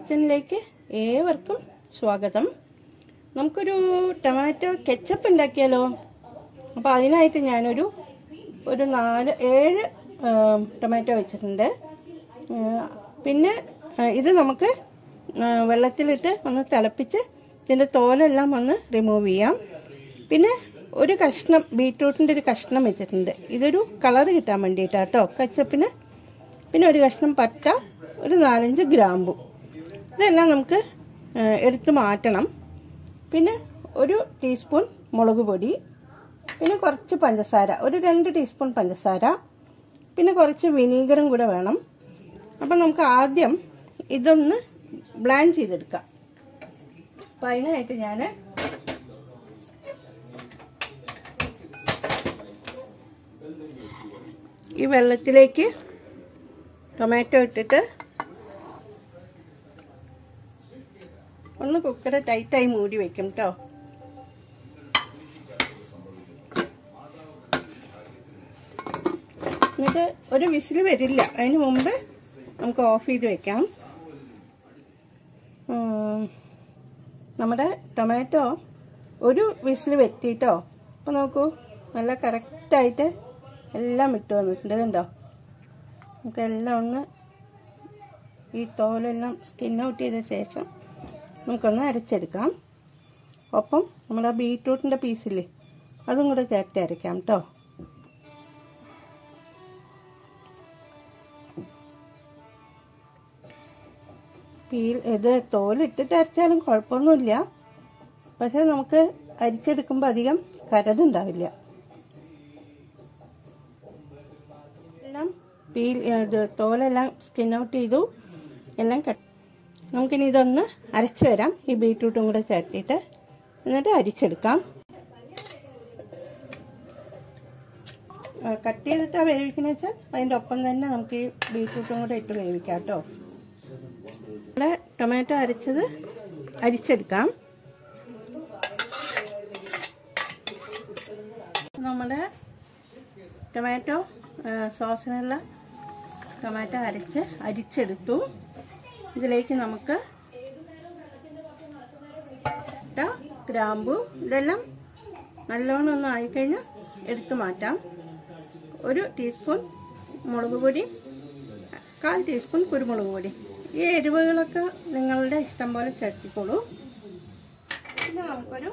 കിച്ചണിലേക്ക് ഏവർക്കും സ്വാഗതം നമുക്കൊരു ടൊമാറ്റോ കെച്ചപ്പ് ഉണ്ടാക്കിയാലോ അപ്പോൾ അതിനായിട്ട് ഞാനൊരു ഒരു നാല് ഏഴ് ആ, ടൊമാറ്റോ വെച്ചിട്ടുണ്ട് ആ, പിന്നെ ആ, ഇത് നമുക്ക് ആ, വെള്ളത്തിലിട്ട് ഒന്ന് തിളപ്പിച്ച് ഇതിൻ്റെ തോലെല്ലാം ഒന്ന് റിമൂവ് ചെയ്യാം പിന്നെ ഒരു കഷ്ണം ബീട്രൂട്ടിൻ്റെ ഒരു കഷ്ണം വെച്ചിട്ടുണ്ട് ഇതൊരു കളർ കിട്ടാൻ വേണ്ടിയിട്ടാട്ടോ കച്ചപ്പിന് പിന്നെ ഒരു കഷ്ണം പട്ട ഒരു നാലഞ്ച് ഗ്രാമ്പു ഇതെല്ലാം നമുക്ക് ആ, എടുത്ത് മാറ്റണം പിന്നെ ഒരു ടീസ്പൂൺ മുളക് പൊടി പിന്നെ കുറച്ച് പഞ്ചസാര ഒരു രണ്ട് ടീസ്പൂൺ പഞ്ചസാര പിന്നെ കുറച്ച് വിനീഗറും കൂടെ വേണം അപ്പം നമുക്ക് ആദ്യം ഇതൊന്ന് ബ്ലാൻഡ് ചെയ്തെടുക്കാം അപ്പം അതിനായിട്ട് ഞാൻ ഈ വെള്ളത്തിലേക്ക് ടൊമാറ്റോ ഇട്ടിട്ട് ഒന്ന് കുക്കറ് ടൈറ്റായി മൂടി വെക്കും കേട്ടോ എന്നിട്ട് ഒരു വിസിൽ വരില്ല അതിന് മുമ്പ് നമുക്ക് ഓഫ് ചെയ്ത് വെക്കാം ഉം, നമ്മുടെ ടൊമാറ്റോ ഒരു വിസിൽ വെത്തിട്ടോ അപ്പോൾ നോക്കൂ നല്ല കറക്റ്റായിട്ട് എല്ലാം ഇട്ട് വന്നിട്ടുണ്ട് കണ്ടോ നമുക്ക് എല്ലാം ഒന്ന് ഈ തോലെല്ലാം സ്കിൻ ഔട്ട് ചെയ്ത ശേഷം നമുക്കൊന്ന് അരച്ചെടുക്കാം ഒപ്പം നമ്മുടെ ബീട്രൂട്ടിൻ്റെ പീസില്ലേ അതും കൂടെ ചേർത്ത് അരയ്ക്കാം കേട്ടോ പീൽ ഇത് തോലിട്ടിട്ട് അരച്ചാലും കുഴപ്പമൊന്നുമില്ല പക്ഷെ നമുക്ക് അരിച്ചെടുക്കുമ്പോൾ അധികം കരടുണ്ടാവില്ല എല്ലാം പീൽ ഇത് തോലെല്ലാം സ്കിൻ ഔട്ട് ചെയ്തു എല്ലാം കട്ട് നമുക്കിനി ഇതൊന്ന് അരച്ച് വരാം ഈ ബീട്രൂട്ടും കൂടെ ചേർത്തിട്ട് എന്നിട്ട് അരിച്ചെടുക്കാം ആ, കട്ട് ചെയ്തിട്ടാണ് വേവിക്കുന്നത് വെച്ചാൽ അതിൻ്റെ ഒപ്പം തന്നെ നമുക്ക് ഈ ബീട്രൂട്ടും കൂടെ ഇട്ട് വേവിക്കാം കേട്ടോ നമ്മുടെ ടൊമാറ്റോ അരച്ചത് അരിച്ചെടുക്കാം നമ്മുടെ ടൊമാറ്റോ ആ, സോസിനുള്ള ടൊമാറ്റോ അരച്ച് അരിച്ചെടുത്തു ഇതിലേക്ക് നമുക്ക് പട്ട, ഗ്രാമ്പു ഇതെല്ലാം നല്ലോണം ഒന്ന് ആയിക്കഴിഞ്ഞാൽ എടുത്തു മാറ്റാം ഒരു ടീസ്പൂൺ മുളക് പൊടി കാൽ ടീസ്പൂൺ കുരുമുളക് പൊടി ഈ എരിവുകളൊക്കെ നിങ്ങളുടെ ഇഷ്ടം പോലെ ചേർത്തിക്കോളൂ പിന്നെ നമുക്കൊരു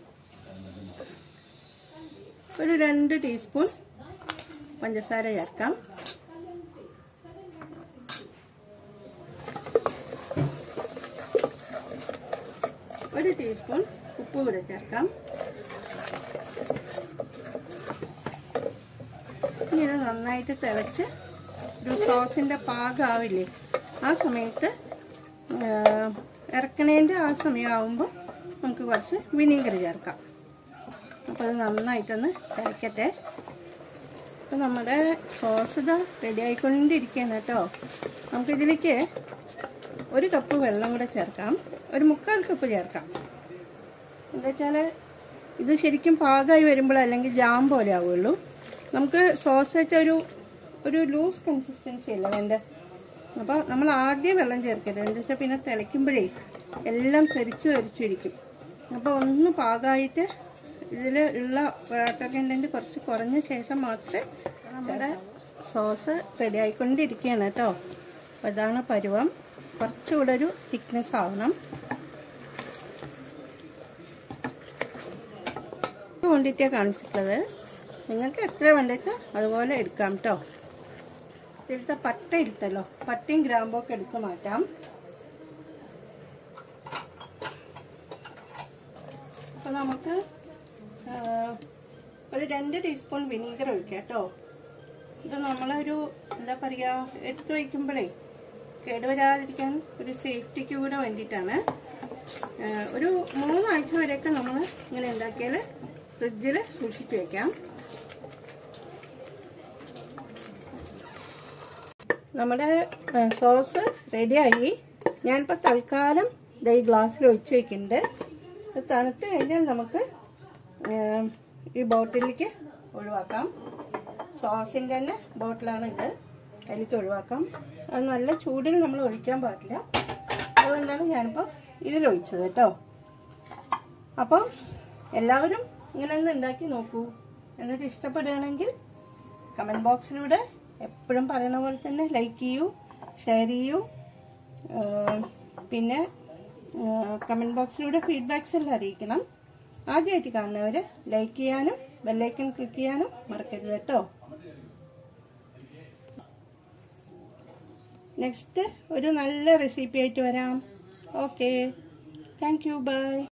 ഒരു രണ്ട് ടീസ്പൂൺ പഞ്ചസാര ചേർക്കാം ഒരു ടീസ്പൂൺ ഉപ്പ് കൂടെ ചേർക്കാം ഇനി ഇത് നന്നായിട്ട് തിളച്ച് ഒരു സോസിൻ്റെ പാകമാവില്ലേ ആ സമയത്ത് ആ, ഇറക്കണേൻ്റെ ആ സമയമാകുമ്പോൾ നമുക്ക് കുറച്ച് വിനീഗർ ചേർക്കാം അപ്പോൾ അത് നന്നായിട്ടൊന്ന് തിളയ്ക്കട്ടെ അപ്പോൾ നമ്മുടെ സോസ് ഇതാ റെഡി ആയിക്കൊണ്ടിരിക്കുകയാണ് കേട്ടോ നമുക്കിതിലേക്ക് ഒരു കപ്പ് വെള്ളം കൂടെ ചേർക്കാം ഒരു മുക്കാൽ കപ്പ് ചേർക്കാം എന്താ വെച്ചാൽ ഇത് ശരിക്കും പാകമായി വരുമ്പോൾ അല്ലെങ്കിൽ ജാം പോലെ ആവുള്ളൂ നമുക്ക് സോസ് വെച്ച ഒരു ഒരു ലൂസ് കൺസിസ്റ്റൻസി അല്ല വേണ്ടത് അപ്പോൾ നമ്മൾ ആദ്യം വെള്ളം ചേർക്കരുത് എന്താ വെച്ചാൽ പിന്നെ തിളയ്ക്കുമ്പോഴേ എല്ലാം തെറിച്ചു തെറിച്ചിരിക്കും അപ്പോൾ ഒന്ന് പാകമായിട്ട് ഇതിൽ ഉള്ള വാട്ടർ കണ്ടൻറ്റ് കുറച്ച് കുറഞ്ഞ ശേഷം മാത്രമേ നമ്മുടെ സോസ് റെഡി ആയിക്കൊണ്ടിരിക്കുകയാണ് കേട്ടോ അപ്പോൾ ഇതാണ് പരുവം കുറച്ചുകൂടെ ഒരു തിക്നെസ് ആവണം ക്വാണ്ടിറ്റിയാണ് കാണിച്ചിട്ടുള്ളത് നിങ്ങൾക്ക് എത്ര വേണ്ടെച്ചാൽ അതുപോലെ എടുക്കാം കേട്ടോ ഇതിലത്തെ പട്ട ഇട്ടല്ലോ പട്ടയും ഗ്രാമ്പും ഒക്കെ എടുത്ത് മാറ്റാം അപ്പൊ നമുക്ക് ആ, ഒരു രണ്ട് ടീസ്പൂൺ വിനീഗർ ഒഴിക്കാം കേട്ടോ ഇത് നമ്മളൊരു എന്താ പറയാ എടുത്തു വയ്ക്കുമ്പോഴേ കേടുവരാതിരിക്കാൻ ഒരു സേഫ്റ്റിക്ക് കൂടെ വേണ്ടിയിട്ടാണ് ആ, ഒരു മൂന്നാഴ്ച വരെയൊക്കെ നമ്മൾ ഇങ്ങനെ ഉണ്ടാക്കിയാൽ ഫ്രിഡ്ജിൽ സൂക്ഷിച്ചു വെക്കാം നമ്മുടെ ആ, സോസ് റെഡിയായി ഞാനിപ്പോൾ തൽക്കാലം ദേ ഈ ഗ്ലാസ്സിൽ ഒഴിച്ചു വെക്കുന്നുണ്ട് ഇത് തണുത്ത് കഴിഞ്ഞാൽ നമുക്ക് ആ, ഈ ബോട്ടിലേക്ക് ഒഴിവാക്കാം സോസിൻ്റെ തന്നെ ബോട്ടിലാണ് ഇത് അതിലേക്ക് ഒഴിവാക്കാം അത് നല്ല ചൂടിൽ നമ്മൾ ഒഴിക്കാൻ പാടില്ല അതുകൊണ്ടാണ് ഞാനിപ്പോൾ ഇതിലൊഴിച്ചത് കേട്ടോ അപ്പം എല്ലാവരും ഇങ്ങനെ ഒന്ന് ഉണ്ടാക്കി നോക്കൂ എന്നിട്ട് ഇഷ്ടപ്പെടുകയാണെങ്കിൽ കമൻറ്റ് ബോക്സിലൂടെ എപ്പോഴും പറയണ പോലെ തന്നെ ലൈക്ക് ചെയ്യൂ ഷെയർ ചെയ്യൂ ഏം, പിന്നെ കമൻറ്റ് ബോക്സിലൂടെ ഫീഡ്ബാക്സ് എല്ലാം അറിയിക്കണം ആദ്യമായിട്ട് കാണുന്നവർ ലൈക്ക് ചെയ്യാനും ബെല്ലൈക്കൺ ക്ലിക്ക് ചെയ്യാനും മറക്കരുത് കേട്ടോ നെക്സ്റ്റ് ഒരു നല്ല റെസിപ്പി ആയിട്ട് വരാം ഓക്കെ താങ്ക് യു ബൈ